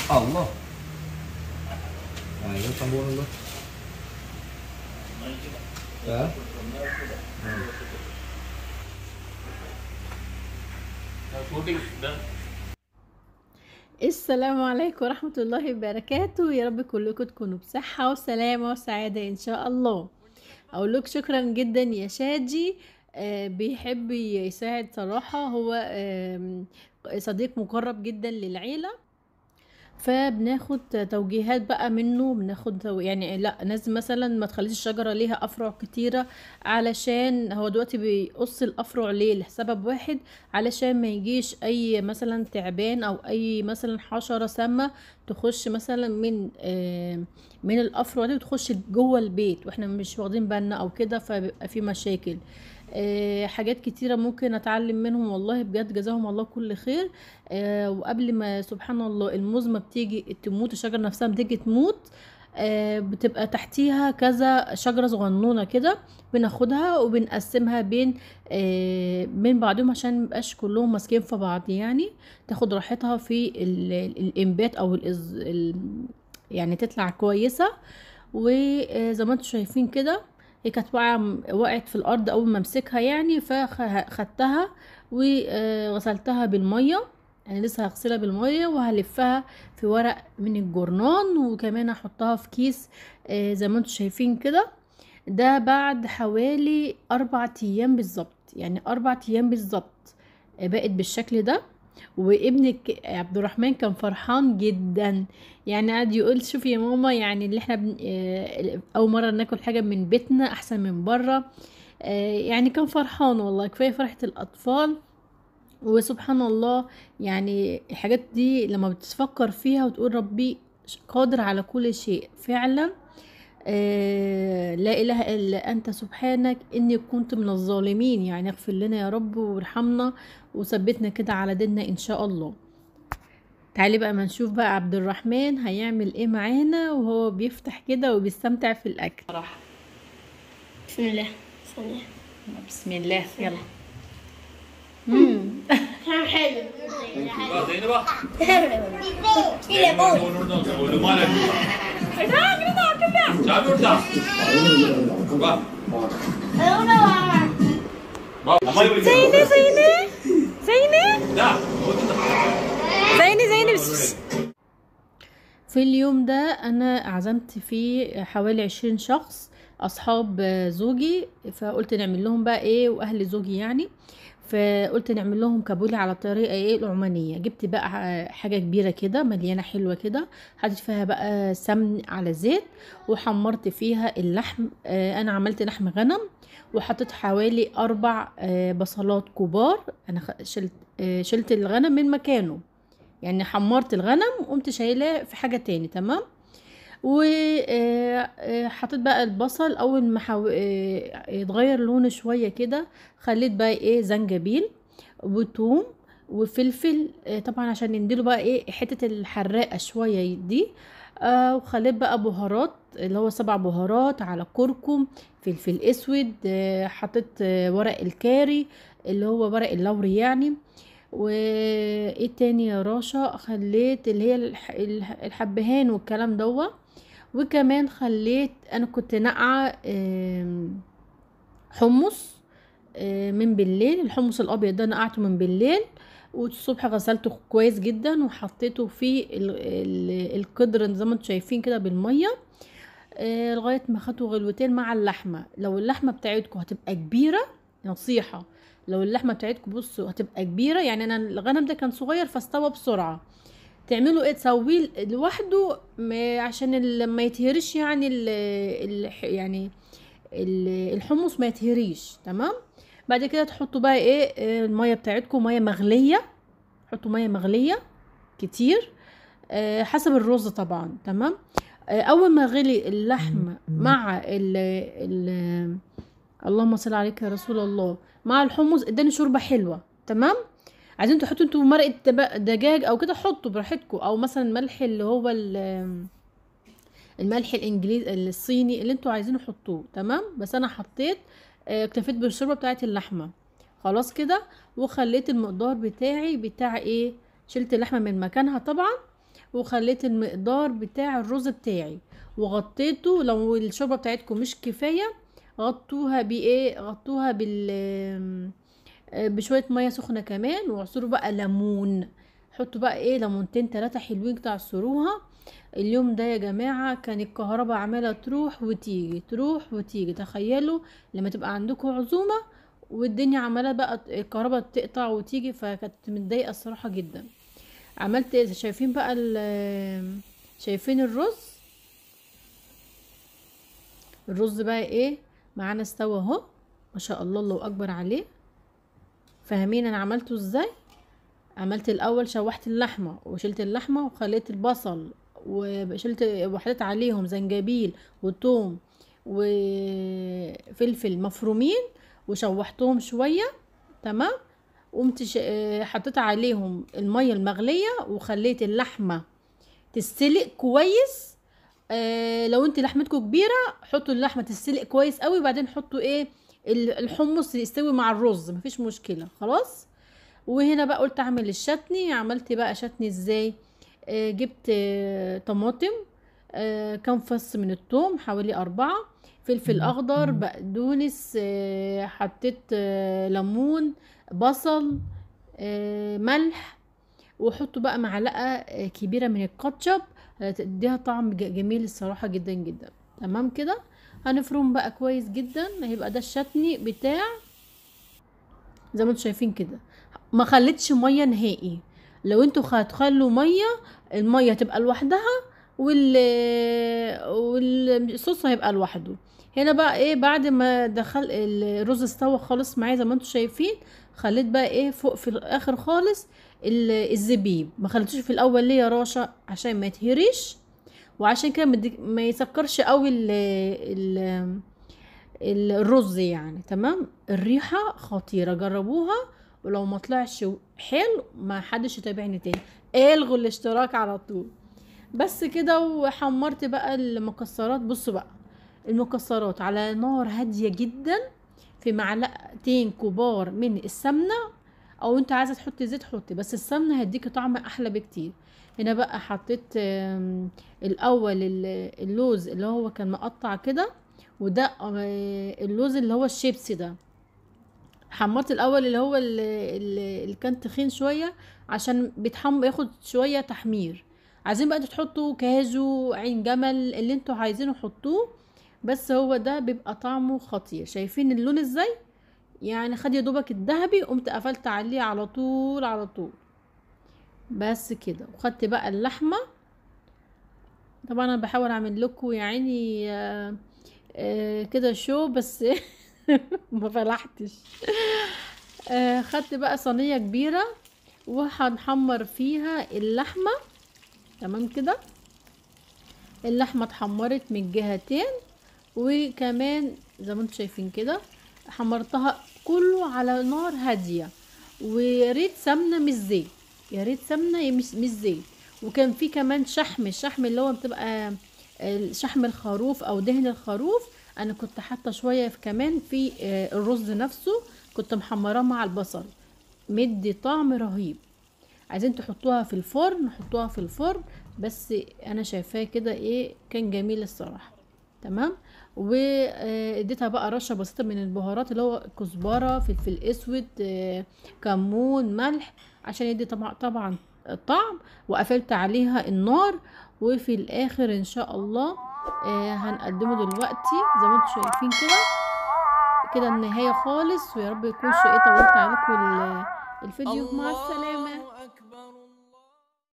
Allah. Nah, ini sambung dulu. Ya. السلام عليكم ورحمة الله وبركاته يا رب كلكم تكونوا بصحة وسلامة وسعادة إن شاء الله أقول لك شكرا جدا يا شادي آه، بيحب يساعد صراحة هو آم، صديق مقرب جدا للعيلة فبناخد توجيهات بقى منه بناخد تو- يعني لا ناس مثلا ما تخليش الشجرة ليها أفرع كتيرة علشان هو دلوقتي بيقص الأفرع ليه لسبب واحد علشان ما يجيش أي مثلا تعبان أو أي مثلا حشرة سامة تخش مثلا من آه، من الأفرع دي وتخش جوه البيت واحنا مش واخدين بالنا أو كده فبيبقى في مشاكل آه، حاجات كتيرة ممكن أتعلم منهم والله بجد جزاهم الله كل خير آه، وقبل ما سبحان الله الموز ما بتيجي تموت الشجرة نفسها بتيجي تموت آه، بتبقى تحتيها كذا شجرة صغنونة كده بناخدها وبنقسمها بين آه، بين بعضهم عشان ميبقاش كلهم ماسكين في بعض يعني تاخد راحتها في ال- ال- الانبات او الإز... ال... يعني تطلع كويسة وزي ما انتم شايفين كده هي كانت واقعة وقعت في الأرض أول ما امسكها يعني فخدتها وغسلتها بالمية يعني لسه هغسلها بالمية وهلفها في ورق من الجورنان وكمان هحطها في كيس آه، زي ما انتم شايفين كده ده بعد حوالي أربع أيام بالظبط يعني أربع أيام بالظبط آه، بقت بالشكل ده وابنك عبد الرحمن كان فرحان جدا يعني قعد يقول شوفي يا ماما يعني اللي احنا بن... آه، اول مره ناكل حاجه من بيتنا احسن من بره آه، يعني كان فرحان والله كفايه فرحه الاطفال وسبحان الله يعني الحاجات دي لما بتفكر فيها وتقول ربي قادر على كل شيء فعلا آه لا اله الا انت سبحانك اني كنت من الظالمين يعني اغفر لنا يا رب وارحمنا وثبتنا كده على ديننا ان شاء الله تعالي بقى ما نشوف بقى عبد الرحمن هيعمل ايه معانا وهو بيفتح كده وبيستمتع في الاكل بسم الله بسم الله بسم الله يلا كلام حلو ini bah. إلى بول Belum mana juga. Jangan dah. Bah. Nama ibu. زينة زينة زينة Dah. زينة زينة في اليوم ده انا عزمت فيه حوالي عشرين شخص اصحاب زوجي فقلت نعمل لهم بقى ايه واهل زوجي يعني فقلت نعمل لهم كابولي على الطريقه ايه العمانيه جبت بقى حاجه كبيره كده مليانه حلوه كده حطيت فيها بقى سمن على زيت وحمرت فيها اللحم آه، انا عملت لحم غنم وحطيت حوالي اربع آه، بصلات كبار انا خ- شلت آه، شلت الغنم من مكانه يعني حمرت الغنم وقمت شايلاه في حاجة تاني تمام وحطيت بقى البصل اول ما حو... آه، يتغير لونه شوية كده خليت بقى ايه زنجبيل وتوم وفلفل آه، طبعا عشان نديله بقى ايه حتة الحراقة شوية دي آه وخليت بقى بهارات اللي هو سبع بهارات على كركم فلفل اسود آه حطيت آه ورق الكاري اللي هو ورق اللوري يعني وايه تاني يا راشا خليت اللي هي الح- الح- الحبهان والكلام دوا وكمان خليت انا كنت نقعه آم، حمص آه، من بالليل الحمص الابيض ده نقعته من بالليل والصبح غسلته كويس جدا وحطيته في ال- ال- القدر زي ما انتم شايفين كده بالميه آه، لغايه ما خدوا غلوتين مع اللحمه لو اللحمه بتاعتكم هتبقى كبيره نصيحه لو اللحمه بتاعتكم بصوا هتبقى كبيره يعني انا الغنم ده كان صغير فاستوى بسرعه تعملوا ايه تسويه لوحده م- عشان ال- ما يتهرش يعني ال ال يعني ال- الحمص ما يتهريش تمام بعد كده تحطوا بقى ايه آه، الميه بتاعتكم ميه مغليه حطوا ميه مغليه كتير آه، حسب الرز طبعا تمام آه، اول ما غلي اللحم مع ال ال اللهم صل عليك يا رسول الله مع الحمص اداني شوربه حلوه تمام عايزين تحطوا انتوا مرقه دب- دجاج او كده حطوا براحتكم او مثلا ملح اللي هو ال- الملح الانجليزي الصيني اللي انتوا عايزينه حطوه تمام بس انا حطيت آه، اكتفيت بالشوربه بتاعت اللحمه خلاص كده وخليت المقدار بتاعي بتاع ايه شلت اللحمه من مكانها طبعا وخليت المقدار بتاع الرز بتاعي وغطيته لو الشوربه بتاعتكم مش كفايه غطوها بايه غطوها بال آه، بشويه ميه سخنه كمان وعصروا بقى ليمون حطوا بقى ايه ليمونتين تلاتة حلوين تعصروها اليوم ده يا جماعة كان الكهرباء عمالة تروح وتيجي تروح وتيجي تخيلوا لما تبقى عندكم عزومة والدنيا عمالة بقى الكهرباء تقطع وتيجي فكانت متضايقة الصراحة جدا عملت ايه شايفين بقى ال- شايفين الرز الرز بقى ايه معانا استوى اهو ما شاء الله الله اكبر عليه فاهمين انا عملته ازاي عملت الاول شوحت اللحمه وشلت اللحمه وخليت البصل وشلت وحطيت عليهم زنجبيل وثوم وفلفل مفرومين وشوحتهم شويه تمام قمت ش- آه، حطيت عليهم الميه المغليه وخليت اللحمه تستلق كويس آه لو انت لحمتكم كبيره حطوا اللحمه تستلق كويس قوي وبعدين حطوا ايه ال- الحمص يستوي مع الرز مفيش مشكله خلاص وهنا بقى قلت اعمل الشتني عملت بقى شتني ازاي آه جبت آه طماطم آه كام فص من الثوم حوالي أربعة فلفل أخضر بقدونس آه حطيت آه ليمون بصل آه ملح وحطوا بقى معلقة آه، كبيرة من الكاتشب هتديها طعم ج- جميل الصراحة جدا جدا تمام كده هنفرم بقى كويس جدا هيبقى ده الشتني بتاع زي ما انتم شايفين كده ما خليتش ميه نهائي لو انتوا هتخلوا ميه الميه تبقى لوحدها وال والصوص هيبقى لوحده هنا بقى ايه بعد ما دخل الرز استوى خالص معايا زي ما انتم شايفين خليت بقى ايه فوق في الاخر خالص ال- الزبيب ما خليتوش في الاول ليه يا راشا عشان ما يتهريش وعشان كده مدي- ما يسكرش قوي ال ال الرز يعني تمام الريحة خطيرة جربوها ولو ما طلعش حلو ما حدش يتابعني تاني الغوا الاشتراك على طول بس كده وحمرت بقى المكسرات بصوا بقى المكسرات على نار هادية جدا في معلقتين كبار من السمنة او انت عايزة تحطي زيت حطي بس السمنة هيديكي طعم احلى بكتير هنا بقى حطيت آم، الاول ال- اللوز اللي هو كان مقطع كده وده آه، اللوز اللي هو الشيبسي ده حمرت الاول اللي هو ال- ال- اللي كان تخين شويه عشان بيتحمر ياخد شويه تحمير عايزين بقى انتوا تحطوا كاجو عين جمل اللي انتوا عايزينه حطوه بس هو ده بيبقى طعمه خطير شايفين اللون ازاي يعني خد يا دوبك الذهبي قمت قفلت عليه على طول على طول بس كده وخدت بقى اللحمه طبعا انا بحاول اعمل لكم يعني آه، آه، كده شو بس ما فلحتش آه، خدت بقى صينيه كبيره وهنحمر فيها اللحمه تمام كده اللحمه اتحمرت من الجهتين وكمان زي ما انتم شايفين كده حمرتها كله على نار هاديه ويا ريت سمنه مش زيت يا ريت سمنه مش مش زيت وكان في كمان شحم الشحم اللي هو بتبقى آه، شحم الخروف او دهن الخروف انا كنت حاطه شويه في- كمان في آه، الرز نفسه كنت محمراه مع البصل مدي طعم رهيب عايزين تحطوها في الفرن حطوها في الفرن بس انا شايفاه كده ايه كان جميل الصراحه تمام واديتها بقى رشه بسيطه من البهارات اللي هو كزبره فلفل اسود آه، كمون ملح عشان يدي طبعا طبعا طعم وقفلت عليها النار وفي الاخر ان شاء الله آه هنقدمه دلوقتي زي ما انتم شايفين كده كده النهايه خالص ويا رب يكون شقيت طولت عليكم ال- الفيديو مع السلامه الله أكبر